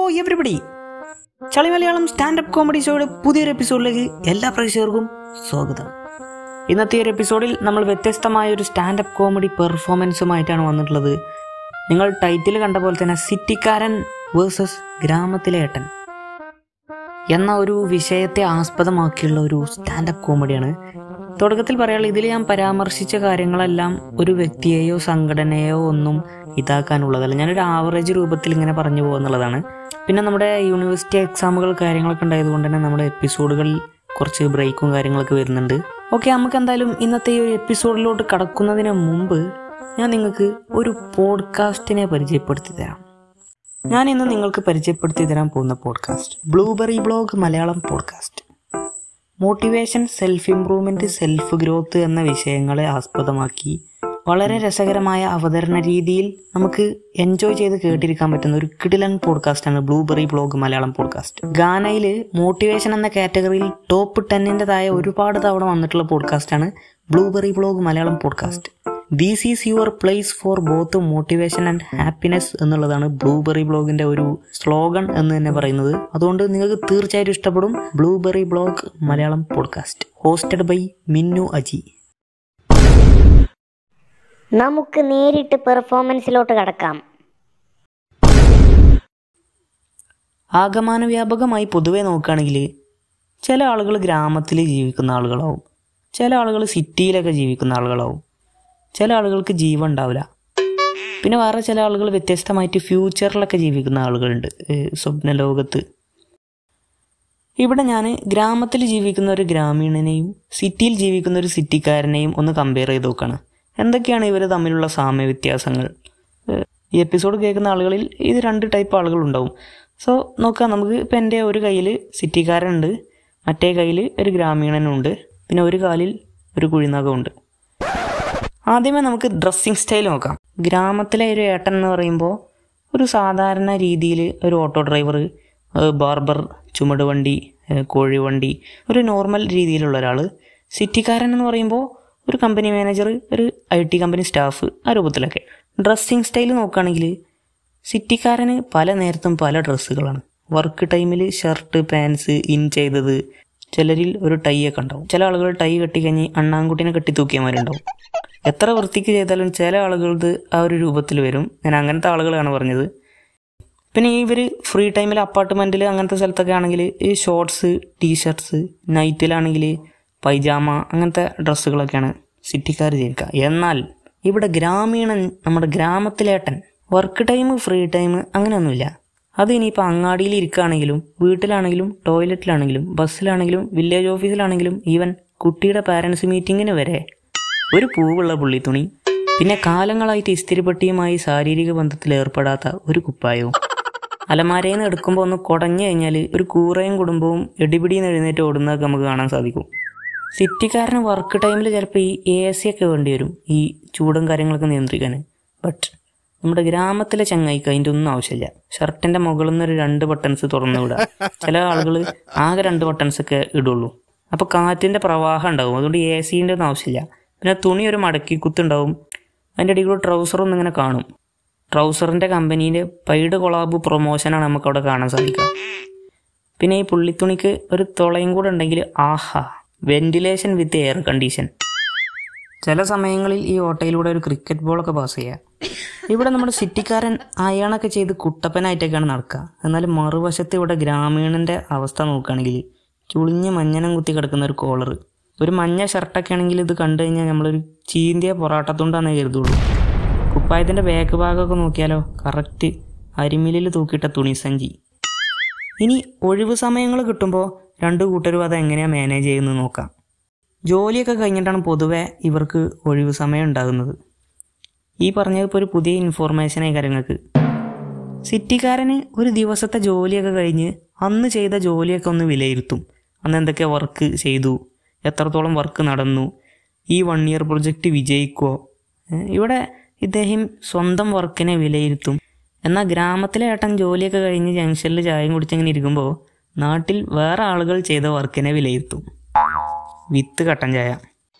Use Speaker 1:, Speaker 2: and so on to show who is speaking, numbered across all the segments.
Speaker 1: everybody ചളി Malayalam standup comedy ഷോയുടെ പുതിയൊരു എപ്പിസോഡിലേക്ക് എല്ലാ പ്രേക്ഷകർക്കും സ്വാഗതം ഇന്നത്തെ ഒരു എപ്പിസോഡിൽ നമ്മൾ വ്യത്യസ്തമായ ഒരു സ്റ്റാൻഡപ്പ് കോമഡി പെർഫോമൻസുമായിട്ടാണ് വന്നിട്ടുള്ളത് നിങ്ങൾ ടൈറ്റിൽ കണ്ട പോലെ തന്നെ സിറ്റിക്കാരൻ വേഴ്സസ് ഗ്രാമത്തിലെ ഏട്ടൻ എന്ന ഒരു വിഷയത്തെ ആസ്പദമാക്കിയുള്ള ഒരു സ്റ്റാൻഡപ്പ് കോമഡിയാണ് തുടക്കത്തിൽ പറയാനുള്ള ഇതിൽ ഞാൻ പരാമർശിച്ച കാര്യങ്ങളെല്ലാം ഒരു വ്യക്തിയെയോ സംഘടനയോ ഒന്നും ഇതാക്കാനുള്ളതല്ല ഞാനൊരു ആവറേജ് രൂപത്തിൽ ഇങ്ങനെ പറഞ്ഞു പോകുന്നുള്ളതാണ് പിന്നെ നമ്മുടെ യൂണിവേഴ്സിറ്റി എക്സാമുകൾ കാര്യങ്ങളൊക്കെ ഉണ്ടായതുകൊണ്ട് തന്നെ നമ്മുടെ എപ്പിസോഡുകളിൽ കുറച്ച് ബ്രേക്കും കാര്യങ്ങളൊക്കെ വരുന്നുണ്ട് ഓക്കെ നമുക്ക് എന്തായാലും ഇന്നത്തെ ഈ ഒരു എപ്പിസോഡിലോട്ട് കടക്കുന്നതിന് മുമ്പ് ഞാൻ നിങ്ങൾക്ക് ഒരു പോഡ്കാസ്റ്റിനെ പരിചയപ്പെടുത്തി തരാം ഞാൻ ഇന്ന് നിങ്ങൾക്ക് പരിചയപ്പെടുത്തി തരാൻ പോകുന്ന podcast blueberry blog Malayalam podcast motivation self improvement self growth എന്ന വിഷയങ്ങളെ ആസ്പദമാക്കി വളരെ രസകരമായ അവതരണ രീതിയിൽ നമുക്ക് എൻജോയ് ചെയ്ത് കേട്ടിരിക്കാൻ പറ്റുന്ന ഒരു കിടിലൻ പോഡ്കാസ്റ്റാണ് ബ്ലൂബെറി ബ്ലോഗ് മലയാളം പോഡ്കാസ്റ്റ് ഗാനയിൽ മോട്ടിവേഷൻ എന്ന കാറ്റഗറിയിൽ ടോപ്പ് ടെന്നിൻ്റെതായ ഒരുപാട് തവണ വന്നിട്ടുള്ള പോഡ്കാസ്റ്റാണ് Blueberry blog Malayalam podcast these is your place for both motivation and happiness എന്നുള്ളതാണ് ബ്ലൂബെറി ബ്ലോഗിന്റെ ഒരു സ്ലോഗൺ എന്ന് തന്നെ പറയുന്നത് അതുകൊണ്ട് നിങ്ങൾക്ക് തീർച്ചയായിട്ടും ഇഷ്ടപ്പെടും Blueberry blog Malayalam podcast hosted by Minnu Aji
Speaker 2: നമുക്ക് നേരിട്ട് പെർഫോമൻസിലോട്ട് കടക്കാം
Speaker 1: ആകമാന വ്യാപകമായി പൊതുവെ നോക്കുകയാണെങ്കിൽ ചില ആളുകൾ ഗ്രാമത്തിൽ ജീവിക്കുന്ന ആളുകളാവും ചില ആളുകൾ സിറ്റിയിലൊക്കെ ജീവിക്കുന്ന ആളുകളാവും ചില ആളുകൾക്ക് ജീവൻ ഉണ്ടാവില്ല പിന്നെ വേറെ ചില ആളുകൾ വ്യത്യസ്തമായിട്ട് ഫ്യൂച്ചറിലൊക്കെ ജീവിക്കുന്ന ആളുകളുണ്ട് ഏഹ് സ്വപ്ന ലോകത്ത് ഇവിടെ ഞാൻ ഗ്രാമത്തിൽ ജീവിക്കുന്ന ഒരു ഗ്രാമീണനെയും സിറ്റിയിൽ ജീവിക്കുന്ന ഒരു സിറ്റിക്കാരനെയും ഒന്ന് കമ്പയർ ചെയ്ത് നോക്കുകയാണ് എന്തൊക്കെയാണ് ഇവർ തമ്മിലുള്ള സാമ്യ വ്യത്യാസങ്ങൾ ഏഹ് ഈ എപ്പിസോഡ് കേൾക്കുന്ന ആളുകളിൽ ഇത് രണ്ട് ടൈപ്പ് ആളുകളുണ്ടാവും സോ നോക്കാം നമുക്ക് ഇപ്പം എൻ്റെ ഒരു കയ്യിൽ സിറ്റിക്കാരനുണ്ട് മറ്റേ കയ്യിൽ ഒരു ഗ്രാമീണനുണ്ട് പിന്നെ ഒരു കാലിൽ ഒരു കുഴിനകമുണ്ട് ആദ്യമേ നമുക്ക് ഡ്രസ്സിങ് സ്റ്റൈൽ നോക്കാം ഗ്രാമത്തിലെ ഒരു ഏട്ടൻ എന്ന് പറയുമ്പോൾ ഒരു സാധാരണ രീതിയിൽ ഒരു ഓട്ടോ ഡ്രൈവർ ബാർബർ ചുമടുവണ്ടി ഏഹ് കോഴിവണ്ടി ഒരു നോർമൽ രീതിയിലുള്ള ഒരാൾ സിറ്റിക്കാരൻ എന്ന് പറയുമ്പോൾ ഒരു കമ്പനി മാനേജർ ഒരു ഐ ടി കമ്പനി സ്റ്റാഫ് ആ രൂപത്തിലൊക്കെ ഡ്രസ്സിങ് സ്റ്റൈൽ നോക്കുകയാണെങ്കിൽ സിറ്റിക്കാരന് പല നേരത്തും പല ഡ്രസ്സുകളാണ് വർക്ക് ടൈമിൽ ഷർട്ട് പാൻസ് ഇൻ ചെയ്തത് ചിലരിൽ ഒരു ടൈ ഒക്കെ ഉണ്ടാവും ചില ആളുകൾ ടൈ കെട്ടിക്കഴിഞ്ഞ് അണ്ണാൻകുട്ടിനെ കെട്ടി തൂക്കിയമാരുണ്ടാവും എത്ര വൃത്തിക്ക് ചെയ്താലും ചില ആളുകൾക്ക് ആ ഒരു രൂപത്തിൽ വരും ഞാൻ അങ്ങനത്തെ ആളുകളാണ് പറഞ്ഞത് പിന്നെ ഇവർ ഫ്രീ ടൈമിൽ അപ്പാർട്ട്മെൻറ്റിൽ അങ്ങനത്തെ സ്ഥലത്തൊക്കെ ആണെങ്കിൽ ഈ ഷോർട്സ് ടീഷർട്സ് നൈറ്റിലാണെങ്കിൽ പൈജാമ അങ്ങനത്തെ ഡ്രസ്സുകളൊക്കെയാണ് സിറ്റിക്കാർ ധരിക്കുക എന്നാൽ ഇവിടെ ഗ്രാമീണൻ നമ്മുടെ ഗ്രാമത്തിലേട്ടൻ വർക്ക് ടൈം ഫ്രീ ടൈം അങ്ങനെയൊന്നുമില്ല അത് ഇനിയിപ്പോൾ അങ്ങാടിയിൽ ഇരിക്കുകയാണെങ്കിലും വീട്ടിലാണെങ്കിലും ടോയ്ലറ്റിലാണെങ്കിലും ബസ്സിലാണെങ്കിലും വില്ലേജ് ഓഫീസിലാണെങ്കിലും ഈവൻ കുട്ടിയുടെ പാരൻസ് മീറ്റിങ്ങിന് വരെ ഒരു പൂവുള്ള പുള്ളിത്തുണി പിന്നെ കാലങ്ങളായിട്ട് ഇസ്തിരിപ്പെട്ടിയുമായി ശാരീരിക ബന്ധത്തിൽ ഏർപ്പെടാത്ത ഒരു കുപ്പായവും അലമാരയിൽ നിന്ന് എടുക്കുമ്പോൾ ഒന്ന് കുടഞ്ഞു കഴിഞ്ഞാൽ ഒരു കൂറയും കുടുംബവും എടിപിടിയിൽ നിന്ന് എഴുന്നേറ്റ് ഓടുന്നതൊക്കെ നമുക്ക് കാണാൻ സാധിക്കും സിറ്റിക്കാരന് വർക്ക് ടൈമിൽ ചിലപ്പോൾ ഈ എ സി ഒക്കെ വേണ്ടി വരും ഈ ചൂടും കാര്യങ്ങളൊക്കെ നിയന്ത്രിക്കാൻ ബട്ട് നമ്മുടെ ഗ്രാമത്തിലെ ചങ്ങായിക്ക് അതിൻ്റെ ഒന്നും ആവശ്യമില്ല ഷർട്ടിന്റെ മുകളിൽ നിന്ന് ഒരു രണ്ട് ബട്ടൺസ് തുറന്നു വിടുക ചില ആളുകൾ ആകെ രണ്ട് ബട്ടൺസ് ഒക്കെ ഇടുള്ളൂ അപ്പോൾ കാറ്റിന്റെ പ്രവാഹം ഉണ്ടാവും അതുകൊണ്ട് എ സിൻ്റെ ഒന്നും ആവശ്യമില്ല പിന്നെ തുണി ഒരു മടക്കി കുത്തുണ്ടാവും അതിൻ്റെ ഇടയിൽ കൂടെ ട്രൗസർ ഒന്നും ഇങ്ങനെ കാണും ട്രൗസറിൻ്റെ കമ്പനീൻ്റെ പെയ്ഡ് കൊളാബ് പ്രൊമോഷനാണ് നമുക്ക് അവിടെ കാണാൻ സാധിക്കുക പിന്നെ ഈ പുള്ളിത്തുണിക്ക് ഒരു തുളയും കൂടെ ഉണ്ടെങ്കിൽ ആഹാ വെന്റിലേഷൻ വിത്ത് എയർ കണ്ടീഷൻ ചില സമയങ്ങളിൽ ഈ ഓട്ടയിലൂടെ ഒരു ക്രിക്കറ്റ് ബോളൊക്കെ പാസ് ചെയ്യുക ഇവിടെ നമ്മുടെ സിറ്റിക്കാരൻ അയണൊക്കെ ചെയ്ത് കുട്ടപ്പനായിട്ടൊക്കെയാണ് നടക്കുക എന്നാൽ മറുവശത്ത് ഇവിടെ ഗ്രാമീണന്റെ അവസ്ഥ നോക്കുകയാണെങ്കിൽ ചുളിഞ്ഞ് മഞ്ഞനം കുത്തി കിടക്കുന്ന ഒരു കോളർ ഒരു മഞ്ഞ ഷർട്ടൊക്കെ ആണെങ്കിൽ ഇത് കണ്ടു കഴിഞ്ഞാൽ നമ്മളൊരു ചീന്തിയ പൊറാട്ടത്തുണ്ടാന്നേ കരുതുള്ളൂ കുപ്പായത്തിന്റെ ബാക്ക് ഭാഗമൊക്കെ നോക്കിയാലോ കറക്റ്റ് അരിമിലിൽ തൂക്കിയിട്ട തുണിസഞ്ചി ഇനി ഒഴിവ് സമയങ്ങൾ കിട്ടുമ്പോൾ രണ്ടു കൂട്ടരും അത് എങ്ങനെയാണ് മാനേജ് ചെയ്യുന്നത് നോക്കാം ജോലിയൊക്കെ കഴിഞ്ഞിട്ടാണ് പൊതുവെ ഇവർക്ക് ഒഴിവ് സമയം ഉണ്ടാകുന്നത് ഈ പറഞ്ഞത് ഇപ്പോൾ ഒരു പുതിയ ഇൻഫോർമേഷനായി കാര്യങ്ങൾക്ക് സിറ്റിക്കാരന് ഒരു ദിവസത്തെ ജോലിയൊക്കെ കഴിഞ്ഞ് അന്ന് ചെയ്ത ജോലിയൊക്കെ ഒന്ന് വിലയിരുത്തും അന്ന് എന്തൊക്കെ വർക്ക് ചെയ്തു എത്രത്തോളം വർക്ക് നടന്നു ഈ വൺ ഇയർ പ്രൊജക്റ്റ് വിജയിക്കുമോ ഏഹ് ഇവിടെ ഇദ്ദേഹം സ്വന്തം വർക്കിനെ വിലയിരുത്തും എന്നാൽ ഗ്രാമത്തിലെ ഏട്ടൻ ജോലിയൊക്കെ കഴിഞ്ഞ് ജംഗ്ഷനിൽ ചായയും കുടിച്ചങ്ങനെ ഇരിക്കുമ്പോൾ നാട്ടിൽ വേറെ ആളുകൾ ചെയ്ത വർക്കിനെ വിലയിരുത്തും വിത്ത് കട്ടൻ ചായ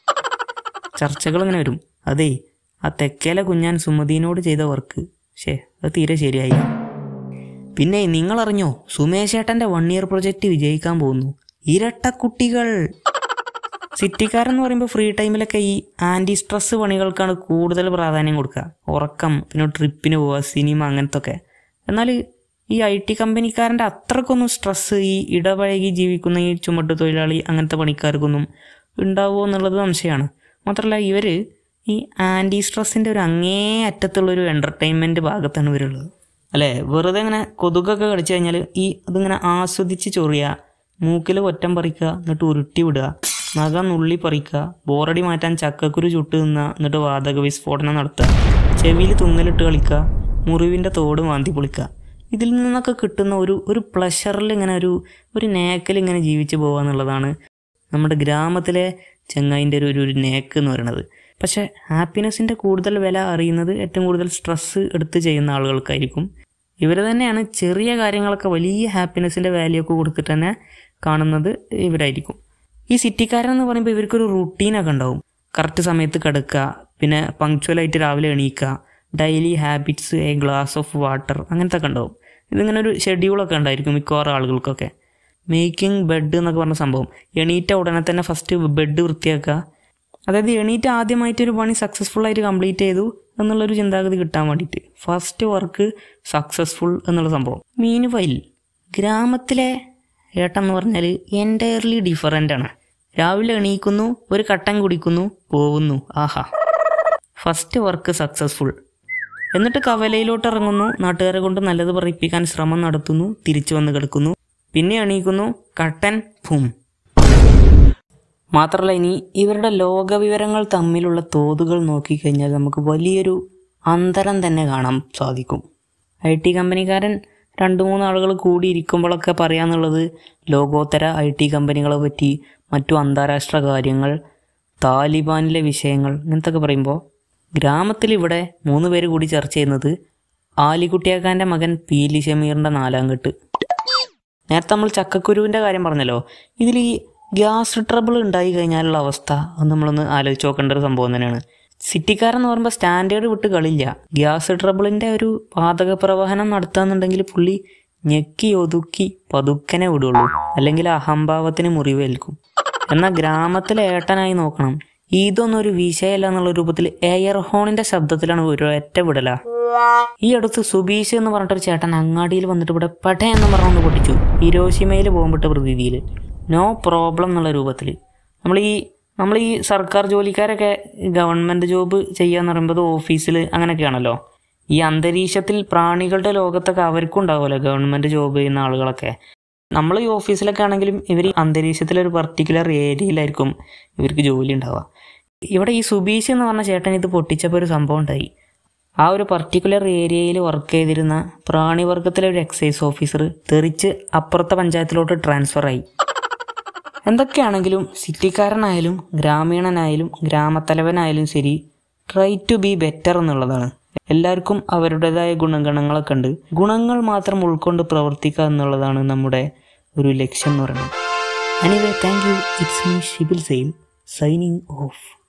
Speaker 1: ചർച്ചകൾ ഇങ്ങനെ വരും അതേ ആ തെക്കേലെ കുഞ്ഞാൻ സുമതിനോട് ചെയ്ത വർക്ക് ശേ അത് തീരെ ശരിയായി പിന്നെ നിങ്ങളറിഞ്ഞോ സുമേഷ് ഏട്ടൻ്റെ വൺ ഇയർ പ്രൊജക്റ്റ് വിജയിക്കാൻ പോകുന്നു ഇരട്ടക്കുട്ടികൾ സിറ്റിക്കാരെന്ന് പറയുമ്പോൾ ഫ്രീ ടൈമിലൊക്കെ ഈ ആൻറ്റി സ്ട്രെസ് പണികൾക്കാണ് കൂടുതൽ പ്രാധാന്യം കൊടുക്കുക ഉറക്കം പിന്നെ ട്രിപ്പിന് പോവുക സിനിമ അങ്ങനത്തെ ഒക്കെ എന്നാൽ ഈ ഐ ടി കമ്പനിക്കാരൻ്റെ അത്രക്കൊന്നും സ്ട്രെസ് ഈ ഇടപഴകി ജീവിക്കുന്ന ഈ ചുമട്ട് തൊഴിലാളി അങ്ങനത്തെ പണിക്കാർക്കൊന്നും ഉണ്ടാവുമോ എന്നുള്ളത് സംശയമാണ് മാത്രമല്ല ഇവർ ഈ ആൻറ്റി സ്ട്രെസ്സിൻ്റെ ഒരു അങ്ങേ അറ്റത്തുള്ളൊരു എൻ്റർടൈൻമെൻറ്റ് ഭാഗത്താണ് ഇവരുള്ളത് അല്ലേ വെറുതെ ഇങ്ങനെ കൊതുകൊക്കെ കടിച്ചു കഴിഞ്ഞാൽ ഈ അതിങ്ങനെ ആസ്വദിച്ച് ചൊറിയുക മൂക്കിൽ ഒറ്റം പറിക്കുക എന്നിട്ട് ഉരുട്ടി വിടുക നഖം നുള്ളി പറിക്കുക ബോറടി മാറ്റാൻ ചക്കക്കുരു ചുട്ട് നിന്നുക എന്നിട്ട് വാതക വിസ്ഫോടനം നടത്തുക ചെവിയിൽ തുന്നലിട്ട് കളിക്കുക മുറിവിൻ്റെ തോട് മാന്തി പൊളിക്കുക ഇതിൽ നിന്നൊക്കെ കിട്ടുന്ന ഒരു ഒരു പ്ലഷറിൽ ഇങ്ങനെ ഒരു ഒരു നേക്കൽ ഇങ്ങനെ ജീവിച്ചു പോകുക എന്നുള്ളതാണ് നമ്മുടെ ഗ്രാമത്തിലെ ചങ്ങായിൻ്റെ ഒരു ഒരു നേക്ക് എന്ന് പറയുന്നത് പക്ഷേ ഹാപ്പിനെസ്സിൻ്റെ കൂടുതൽ വില അറിയുന്നത് ഏറ്റവും കൂടുതൽ സ്ട്രെസ്സ് എടുത്ത് ചെയ്യുന്ന ആളുകൾക്കായിരിക്കും ഇവർ തന്നെയാണ് ചെറിയ കാര്യങ്ങളൊക്കെ വലിയ ഹാപ്പിനെസ്സിൻ്റെ വാല്യൂ ഒക്കെ കൊടുത്തിട്ട് തന്നെ കാണുന്നത് ഇവരായിരിക്കും ഈ സിറ്റിക്കാരെന്ന് പറയുമ്പോൾ ഇവർക്കൊരു റുട്ടീനൊക്കെ ഉണ്ടാവും കറക്റ്റ് സമയത്ത് കിടക്കുക പിന്നെ പങ്ക്ച്വലായിട്ട് രാവിലെ എണീക്കുക daily habits a glass of water അങ്ങനത്തെ ഒക്കെ ഉണ്ടാവും ഇതിങ്ങനെ ഒരു ഷെഡ്യൂളൊക്കെ ഉണ്ടായിരിക്കും മിക്കവാറും ആളുകൾക്കൊക്കെ മേക്കിംഗ് ബെഡ് എന്നൊക്കെ പറഞ്ഞ സംഭവം എണീറ്റ ഉടനെ തന്നെ ഫസ്റ്റ് ബെഡ് വൃത്തിയാക്കുക അതായത് എണീറ്റ് ആദ്യമായിട്ട് ഒരു പണി സക്സസ്ഫുൾ ആയിട്ട് കംപ്ലീറ്റ് ചെയ്തു എന്നുള്ളൊരു ചിന്താഗതി കിട്ടാൻ വേണ്ടിയിട്ട് ഫസ്റ്റ് വർക്ക് സക്സസ്ഫുൾ എന്നുള്ള സംഭവം മീൻ ഫൈൽ ഗ്രാമത്തിലെ ഏട്ടെന്ന് പറഞ്ഞാൽ എൻറ്റയർലി ഡിഫറൻ്റ് ആണ് രാവിലെ എണീക്കുന്നു ഒരു കട്ടൻ കുടിക്കുന്നു പോകുന്നു ആഹാ ഫസ്റ്റ് വർക്ക് സക്സസ്ഫുൾ എന്നിട്ട് കവലയിലോട്ട് ഇറങ്ങുന്നു നാട്ടുകാരെ കൊണ്ട് നല്ലത് പറയിപ്പിക്കാൻ ശ്രമം നടത്തുന്നു തിരിച്ചു വന്ന് കിടക്കുന്നു പിന്നെ എണീക്കുന്നു കട്ടൻ ഫും മാത്രമല്ല ഇനി ഇവരുടെ ലോകവിവരങ്ങൾ തമ്മിലുള്ള തോതുകൾ നോക്കിക്കഴിഞ്ഞാൽ നമുക്ക് വലിയൊരു അന്തരം തന്നെ കാണാൻ സാധിക്കും ഐ ടി കമ്പനിക്കാരൻ രണ്ട് മൂന്ന് ആളുകൾ കൂടി ഇരിക്കുമ്പോഴൊക്കെ പറയാന്നുള്ളത് ലോകോത്തര ഐ ടി കമ്പനികളെ പറ്റി മറ്റു അന്താരാഷ്ട്ര കാര്യങ്ങൾ താലിബാനിലെ വിഷയങ്ങൾ ഇങ്ങനത്തെ ഒക്കെ പറയുമ്പോൾ ഗ്രാമത്തിൽ ഇവിടെ മൂന്ന് പേര് കൂടി ചർച്ച ചെയ്യുന്നത് ആലിക്കുട്ടിയാക്കാൻ്റെ മകൻ പീലി ഷമീറിൻ്റെ നാലാം കെട്ട് നേരത്തെ നമ്മൾ ചക്കക്കുരുവിൻ്റെ കാര്യം പറഞ്ഞല്ലോ ഇതിൽ ഈ ഗ്യാസ് ട്രബിൾ ഉണ്ടായി കഴിഞ്ഞാലുള്ള അവസ്ഥ അത് നമ്മളൊന്ന് ആലോചിച്ച് നോക്കേണ്ട ഒരു സംഭവം തന്നെയാണ് സിറ്റിക്കാരെന്ന് പറയുമ്പോൾ സ്റ്റാൻഡേർഡ് വിട്ട് കളില്ല ഗ്യാസ് ട്രബിളിൻ്റെ ഒരു വാതക പ്രവഹനം നടത്താന്നുണ്ടെങ്കിൽ പുള്ളി ഞെക്കി ഒതുക്കി പതുക്കനെ വിടുള്ളൂ അല്ലെങ്കിൽ അഹംഭാവത്തിന് മുറിവേൽക്കും എന്നാൽ ഗ്രാമത്തിലെ ഏട്ടനായി നോക്കണം ഇതൊന്നും ഒരു വിഷയമല്ല എന്നുള്ള രൂപത്തിൽ എയർ ഹോണിന്റെ ശബ്ദത്തിലാണ് ഒരു ഒറ്റ വിടല ഈ അടുത്ത് സുബീഷ് എന്ന് പറഞ്ഞിട്ടൊരു ചേട്ടൻ അങ്ങാടിയിൽ വന്നിട്ട് ഇവിടെ പട എന്ന് പറഞ്ഞൊന്ന് പൊട്ടിച്ചു ഹിരോഷിമയിൽ പോകുമ്പോട്ട് പ്രതീതിയിൽ നോ പ്രോബ്ലം എന്നുള്ള രൂപത്തിൽ നമ്മൾ ഈ നമ്മൾ ഈ സർക്കാർ ജോലിക്കാരൊക്കെ ഗവൺമെൻറ് ജോബ് ചെയ്യാന്ന് പറയുമ്പോൾ ഓഫീസിൽ അങ്ങനെയൊക്കെയാണല്ലോ ഈ അന്തരീക്ഷത്തിൽ പ്രാണികളുടെ ലോകത്തൊക്കെ അവർക്കും ഉണ്ടാവുമല്ലോ ഗവൺമെൻറ് ജോബ് ചെയ്യുന്ന ആളുകളൊക്കെ നമ്മൾ ഈ ഓഫീസിലൊക്കെ ആണെങ്കിലും ഇവർ അന്തരീക്ഷത്തിലൊരു പർട്ടിക്കുലർ ഏരിയയിലായിരിക്കും ഇവർക്ക് ജോലി ഉണ്ടാവുക ഇവിടെ ഈ സുബീഷ് എന്ന് പറഞ്ഞ ചേട്ടൻ ഇത് പൊട്ടിച്ചപ്പോൾ ഒരു സംഭവം ഉണ്ടായി ആ ഒരു പർട്ടിക്കുലർ ഏരിയയിൽ വർക്ക് ചെയ്തിരുന്ന പ്രാണിവർഗത്തിലെ ഒരു എക്സൈസ് ഓഫീസർ തെറിച്ച് അപ്പുറത്തെ പഞ്ചായത്തിലോട്ട് ട്രാൻസ്ഫർ ആയി എന്തൊക്കെയാണെങ്കിലും സിറ്റിക്കാരനായാലും ഗ്രാമീണനായാലും ഗ്രാമത്തലവനായാലും ശരി ട്രൈ ടു ബി ബെറ്റർ എന്നുള്ളതാണ് എല്ലാവർക്കും അവരുടേതായ ഗുണഗണങ്ങളൊക്കെ ഉണ്ട് ഗുണങ്ങൾ മാത്രം ഉൾക്കൊണ്ട് പ്രവർത്തിക്കുക എന്നുള്ളതാണ് നമ്മുടെ ഒരു ലക്ഷ്യം എന്ന് പറയുന്നത് anyway thank you it's me Shibil Sail signing of